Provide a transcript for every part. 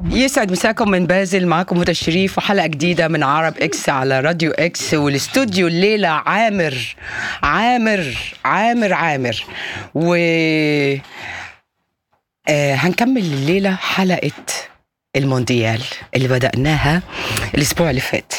يسعد مساكم من بازل معكم هدى الشريف وحلقه جديده من عرب اكس على راديو اكس والاستوديو الليله عامر عامر عامر عامر و آه هنكمل الليله حلقه المونديال اللي بدأناها الأسبوع اللي فات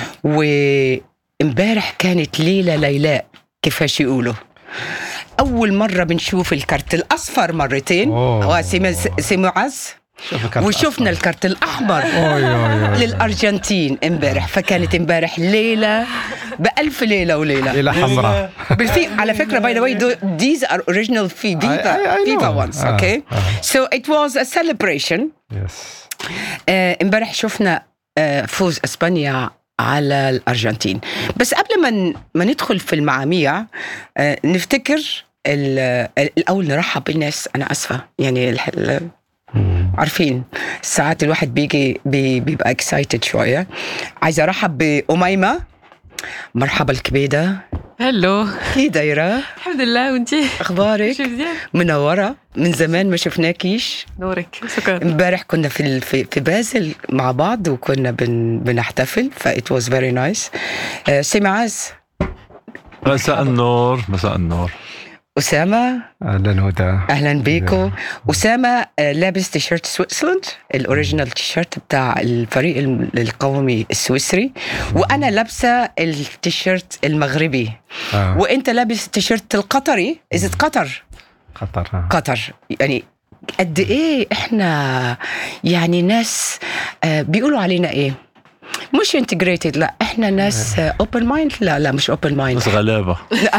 وامبارح كانت ليلة ليلاء كيفاش يقولوا أول مرة بنشوف الكارت الأصفر مرتين أوه. وسي معز شوف الكارت وشفنا الأصفر. الكارت الأحمر أوي أوي أوي. للأرجنتين امبارح فكانت امبارح ليلة بألف ليلة وليلة ليلة حمراء بالفي على فكرة باي ذا واي these are original في I- Viva I- I Viva know. ones آه، okay آه. so it was a celebration يس آه، امبارح شفنا آه، فوز اسبانيا على الارجنتين بس قبل ما ن- ما ندخل في المعاميع آه، نفتكر ال- الاول نرحب بالناس انا اسفه يعني الح- ال- عارفين ساعات الواحد بيجي بي- بيبقى اكسايتد شويه عايزه ارحب باميمه مرحبا الكبيده هلو كي دايره الحمد لله وانتي اخبارك شو مزيان منوره من زمان ما شفناكيش نورك شكرا امبارح كنا في ال- في في بازل مع بعض وكنا بن بنحتفل ف it was very nice آه، سي معاذ مساء النور مساء النور أسامة أهلا هدى أهلا بيكو أسامة آه، لابس تيشيرت سويسرلاند الأوريجينال تيشيرت بتاع الفريق الم- القومي السويسري وأنا لابسة التيشيرت المغربي آه. وأنت لابس التيشيرت القطري إذا قطر قطر آه. قطر يعني قد ايه احنا يعني ناس آه، بيقولوا علينا ايه مش انتجريتد لا احنا ناس اوبن مايند لا لا مش اوبن مايند بس غلابة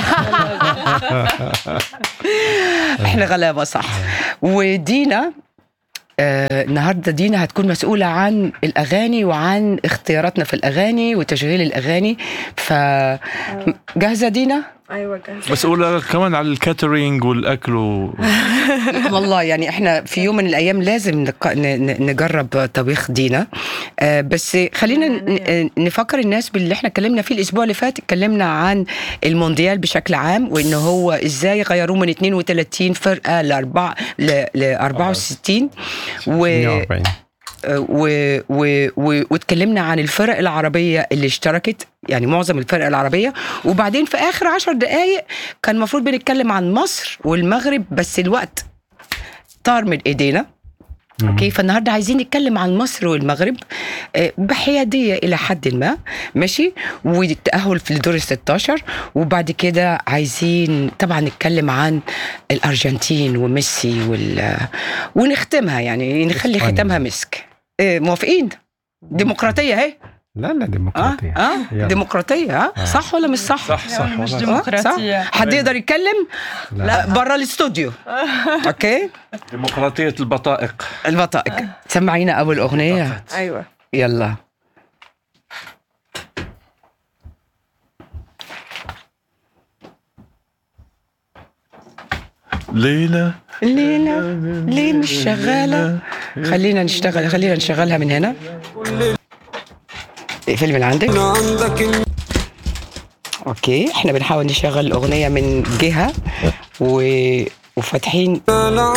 احنا غلابه صح ودينا آه النهارده دينا هتكون مسؤوله عن الاغاني وعن اختياراتنا في الاغاني وتشغيل الاغاني ف جاهزه دينا ايوه جاهزه مسؤولة كمان على الكاترينج والأكل و... والله يعني احنا في يوم من الايام لازم نق- ن- ن- نجرب طبيخ دينا آه، بس خلينا ن- نفكر الناس باللي احنا اتكلمنا فيه الاسبوع اللي فات اتكلمنا عن المونديال بشكل عام وان هو ازاي غيروه من 32 فرقه ل 4 ل 64 و 140 و و و واتكلمنا عن الفرق العربية اللي اشتركت يعني معظم الفرق العربية وبعدين في آخر عشر دقايق كان المفروض بنتكلم عن مصر والمغرب بس الوقت طار من ايدينا اوكي فالنهارده عايزين نتكلم عن مصر والمغرب آه، بحياديه الى حد ما ماشي والتاهل في الدور ال 16 وبعد كده عايزين طبعا نتكلم عن الارجنتين وميسي وال ونختمها يعني نخلي إسبانيا. ختامها مسك آه، موافقين ديمقراطيه اهي لا لا اه ديمقراطية اه يلا. ديمقراطيه اه آه. صح ولا مش صح؟ صح صح مش والله. ديمقراطية. صح؟ حد يقدر يتكلم؟ لا برا الاستوديو اوكي ديمقراطية البطائق البطائق سمعينا اول اغنيه ايوه يلا ليلى ليلى ليه مش شغالة خلينا نشتغل خلينا نشغلها من هنا اقفل من عندك اوكي احنا بنحاول نشغل الاغنية من جهة و... وفاتحين